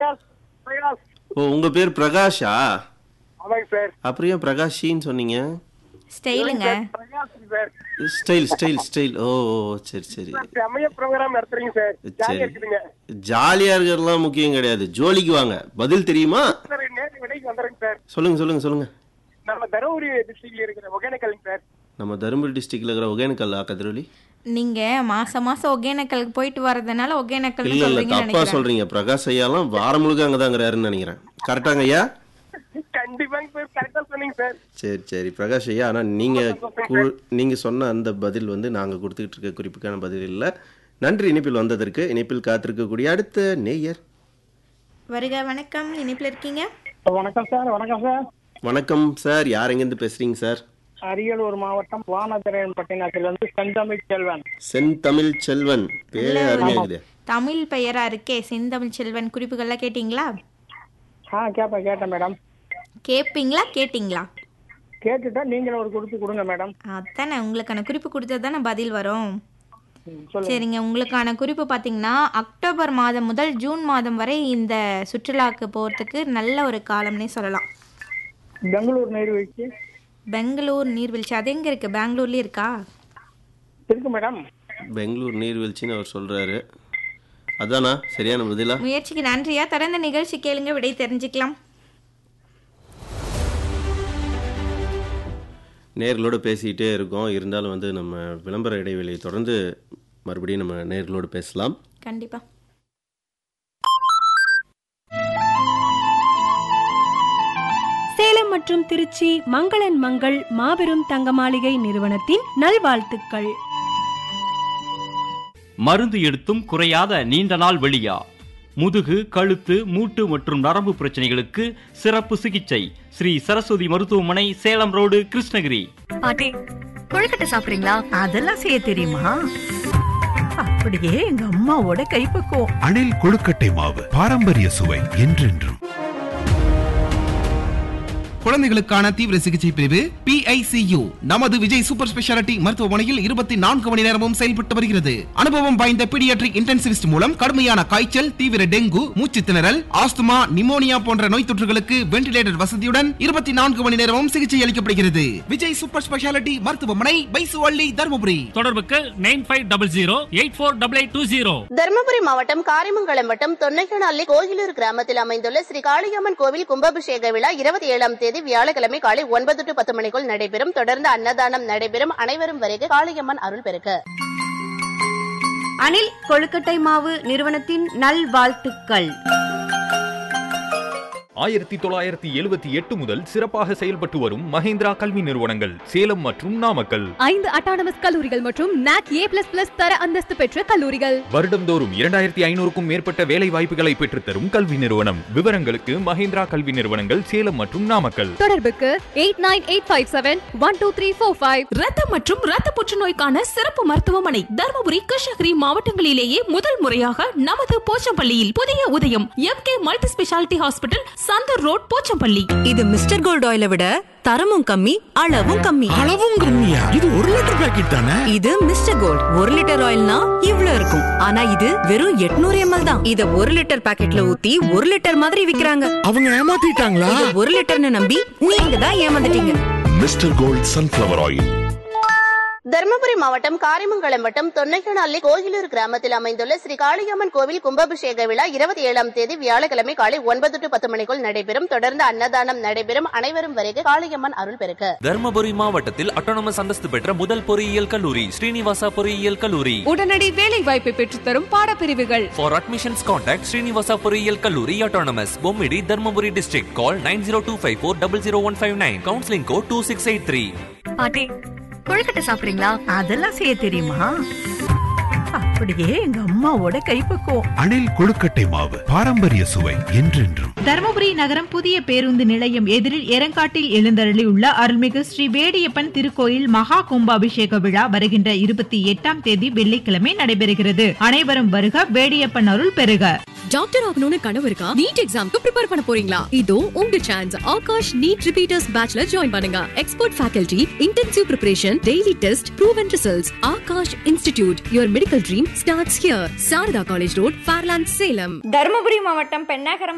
பிரகாஷ் பிரகாஷ் ஓ உங்க பேர் பிரகாஷா ஆமாங்க சார் அப்புறம் ஏன் பிரகாஷின்னு சொன்னீங்க ஸ்டைலுங்க Prakash sir style style style ஓ ஓ, சரி சரி சார் செம்மைய ப்ரோக்ராம் நடத்துறீங்க சார் ஜாலியா சரி இருக்குதுங்க ஜாலியா இருக்கிறதுலாம் முக்கியம் கிடையாது ஜோலிக்கு வாங்க பதில் தெரியுமா சார் நேற்று விடைக்கு வந்துடுறேங்க சார் சொல்லுங்க சொல்லுங்க சொல்லுங்க நம்ம தருமபுரி டிஸ்ட்ரிக்ட்ல இருக்கிற ஒகேனக்கல்ங்க சார் நம்ம தருமபுரி டிஸ்ட்ரிக்ட்ல இருக்கிற ஒகேனக்கல் கதிரொலி நீங்க மாசம் மாசம் ஒகேனக்கலுக்கு போயிட்டு வர்றதுனால ஒகேனக்கல் இல்ல இல்ல சொல்றீங்கன்னு தப்பா நினைக்கிறேன் சொல்றீங்க பிரகாஷ் ஐயாலாம் வாரம் முழுக்க அங்கதாங்கிறாருன்னு நினைக்கிறேன் கரெக்டாங்க ஐயா கண்டிப்பாங்க சார் கரெக்டா சொன்னீங்க சார் சரி சரி பிரகாஷ் ஐயா ஆனா நீங்க கு- நீங்க சொன்ன அந்த பதில் வந்து நாங்க கொடுத்துக்கிட்டு இருக்க குறிப்புக்கான பதில் இல்ல நன்றி இணைப்பில் வந்ததற்கு இணைப்பில் காத்திருக்கக்கூடிய அடுத்த நேயர் வருக வணக்கம் இணைப்புல இருக்கீங்க வணக்கம் சார் வணக்கம் சார் வணக்கம் சார் யார் எங்கேருந்து பேசுறீங்க சார் அரியலூர் மாவட்டம் வானதிரையன் பட்டினத்திலிருந்து செந்தமிழ் செல்வன் செந்தமிழ் செல்வன் பேரே அருமையாகுது தமிழ் பெயரா இருக்கே செந்தமிழ் செல்வன் குறிப்புகள்லாம் கேட்டிங்களா ஆ கேட்பேன் கேட்டேன் மேடம் கேட்பீங்களா கேட்டிங்களா கேட்டுட்டா நீங்களும் ஒரு குறிப்பு கொடுங்க மேடம் அதானே உங்களுக்கான குறிப்பு கொடுத்தா தானே பதில் வரும் ம், சொல்லுங்க சரிங்க உங்களுக்கான குறிப்பு பார்த்தீங்கன்னா அக்டோபர் மாதம் முதல் ஜூன் மாதம் வரை இந்த சுற்றுலாக்கு போகிறதுக்கு நல்ல ஒரு காலம்னே சொல்லலாம் பெங்களூர் நீர்வீழ்ச்சி பெங்களூர் நீர்வீழ்ச்சி அது எங்கே இருக்குது பெங்களூர்லேயே இருக்கா இருக்கு மேடம் பெங்களூர் நீர்வீழ்ச்சின்னு அவர் சொல்றாரு அதானா சரியான பதிலா முயற்சிக்கு நன்றியா தொடர்ந்து நிகழ்ச்சி கேளுங்க விடை தெரிஞ்சுக்கலாம் நேர்களோடு பேசிக்கிட்டே இருக்கோம் இருந்தாலும் வந்து நம்ம விளம்பர இடைவெளியை தொடர்ந்து மறுபடியும் நம்ம நேர்களோடு பேசலாம் கண்டிப்பா சேலம் மற்றும் திருச்சி மங்களன் மங்கள் மாபெரும் தங்க மாளிகை நிறுவனத்தின் நல்வாழ்த்துக்கள் மருந்து எடுத்தும் குறையாத நீண்ட நாள் வெளியா முதுகு கழுத்து மூட்டு மற்றும் நரம்பு பிரச்சனைகளுக்கு சிறப்பு சிகிச்சை ஸ்ரீ சரஸ்வதி மருத்துவமனை சேலம் ரோடு கிருஷ்ணகிரி பாட்டி கொழுக்கட்டை சாப்பிடுறீங்களா அதெல்லாம் செய்ய தெரியுமா அப்படியே எங்க அம்மாவோட கைப்பக்குவம் அணில் கொழுக்கட்டை மாவு பாரம்பரிய சுவை என்றென்றும் குழந்தைகளுக்கான தீவிர சிகிச்சை பிரிவு PICU நமது விஜய் சூப்பர் ஸ்பெஷாலிட்டி மருத்துவமனையில் இருபத்தி நான்கு மணி நேரமும் செயல்பட்டு வருகிறது அனுபவம் வாய்ந்த பீடியாட்ரிக் இன்டென்சிவிஸ்ட் மூலம் கடுமையான காய்ச்சல் தீவிர டெங்கு மூச்சு திணறல் ஆஸ்துமா நிமோனியா போன்ற நோய் தொற்றுகளுக்கு வென்டிலேட்டர் வசதியுடன் இருபத்தி நான்கு மணி நேரமும் சிகிச்சை அளிக்கப்படுகிறது விஜய் சூப்பர் ஸ்பெஷாலிட்டி மருத்துவமனை பைசுவள்ளி தருமபுரி தொடர்புக்கு nine five double zero eight four double eight two zero Dharmapuri மாவட்டம் காரிமங்கலம் வட்டம் தொன்னைக்கனாலி கோயிலூர் கிராமத்தில் அமைந்துள்ள ஸ்ரீ காளியம்மன் கோவில் கும்பாபிஷேக விழா இருபத்தி ஏழாம் தேதி வியாழக்கிழமை காலை ஒன்பது டு பத்து மணிக்குள் நடைபெறும் தொடர்ந்து அன்னதானம் நடைபெறும் அனைவரும் வருக காளியம்மன் அருள் பெருக அணில் கொழுக்கட்டை மாவு நிறுவனத்தின் நல்வாழ்த்துக்கள் ஆயிரத்தி தொள்ளாயிரத்தி எழுபத்தி எட்டு முதல் சிறப்பாக செயல்பட்டு வரும் மஹேந்திரா கல்வி நிறுவனங்கள் சேலம் மற்றும் நாமக்கல் ஐந்து அட்டானமஸ் கல்லூரிகள் மற்றும் நாக் ஏ பிளஸ் பிளஸ் தர அந்தஸ்து பெற்ற கல்லூரிகள் வருடம்தோறும் இரண்டாயிரத்தி ஐநூறுக்கும் மேற்பட்ட வேலை வாய்ப்புகளை பெற்றுத்தரும் கல்வி நிறுவனம் விவரங்களுக்கு மஹேந்திரா கல்வி நிறுவனங்கள் சேலம் மற்றும் நாமக்கல் தொடர்புக்கு eight nine eight five seven one two three four five ரத்தம் மற்றும் ரத்த புற்றுநோய்க்கான சிறப்பு மருத்துவமனை தருமபுரி கிருஷ்ணகிரி மாவட்டங்களிலேயே முதல் முறையாக நமது போச்சம்பள்ளியில் புதிய Udhayam M K multi speciality hospital Chandar road Pochampalli இது மிஸ்டர் கோல்ட் ஆயில விட தரமும் கம்மி அளவும் கம்மி அளவும் கம்மியா இது ஒரு லிட்டர் பாக்கெட் தானே இது மிஸ்டர் கோல்ட் ஒரு லிட்டர் ஆயில்னா இவ்ளோ இருக்கும் ஆனா இது வெறும் 800 எம்எல் தான் இத ஒரு லிட்டர் பாக்கெட்ல ஊத்தி ஒரு லிட்டர் மாதிரி விக்கிறாங்க அவங்க ஏமாத்திட்டாங்களா இது ஒரு லிட்டர்னு நம்பி நீங்க தான் ஏமாந்துட்டீங்க Mister Gold sunflower oil Dharmapuri மாவட்டம் காரிமங்கலம் வட்டம் தொன்னைக்கனாலி கோயிலூர் கிராமத்தில் அமைந்துள்ள ஸ்ரீ காளியம்மன் கோவில் கும்பாபிஷேக விழா இருபத்தி ஏழாம் தேதி வியாழக்கிழமை காலை ஒன்பது டு பத்து மணிக்குள் நடைபெறும் தொடர்ந்து அன்னதானம் நடைபெறும் அனைவரும் வருக காளியம்மன் அருள் பெருக தர்மபுரி மாவட்டத்தில் அட்டானமஸ் அந்தஸ்து பெற்ற முதல் பொறியியல் கல்லூரி ஸ்ரீனிவாசா பொறியியல் கல்லூரி உடனடி வேலை வாய்ப்பை பெற்றுத்தரும் பாடப்பிரிவுகள் For admissions contact ஸ்ரீனிவாசா பொறியியல் கல்லூரி autonomous Bommidi Dharmapuri district call nine zero two five four double zero one five nine counselling code two six eight three பாட்டி கொழுக்கட்டை சாப்பிடுறீங்களா அதெல்லாம் செய்ய தெரியுமா அப்படியே எங்க அம்மாவோட கைப்பக்குவம் அணில் கொழுக்கட்டை மாவு பாரம்பரிய சுவை என்றென்றும் தருமபுரி நகரம் புதிய பேருந்து நிலையம் எதிரில் எரங்காட்டில் எழுந்தருளியுள்ள அருள்மிகு ஸ்ரீ வேடியப்பன் திருக்கோயில் மகா கும்பாபிஷேக விழா வருகின்ற இருபத்தி எட்டாம் தேதி வெள்ளிக்கிழமை நடைபெறுகிறது அனைவரும் வருக வேடியப்பன் அருள் பெறுக டாக்டர் ஆகணும்னு கனவு இருக்கா நீட் எக்ஸாம்க்கு ப்ரிப்பேர் பண்ண போறீங்களா இதோ உங்க சான்ஸ் ஆகாஷ் நீட் ரிப்பீட்டர்ஸ் பேட்ச்ல ஜாயின் பண்ணுங்க expert faculty intensive preparation daily test proven results Aakash institute your medical dream starts here Sharada college road Fairland Salem Dharmapuri மாவட்டம் பெண்ணாகரம்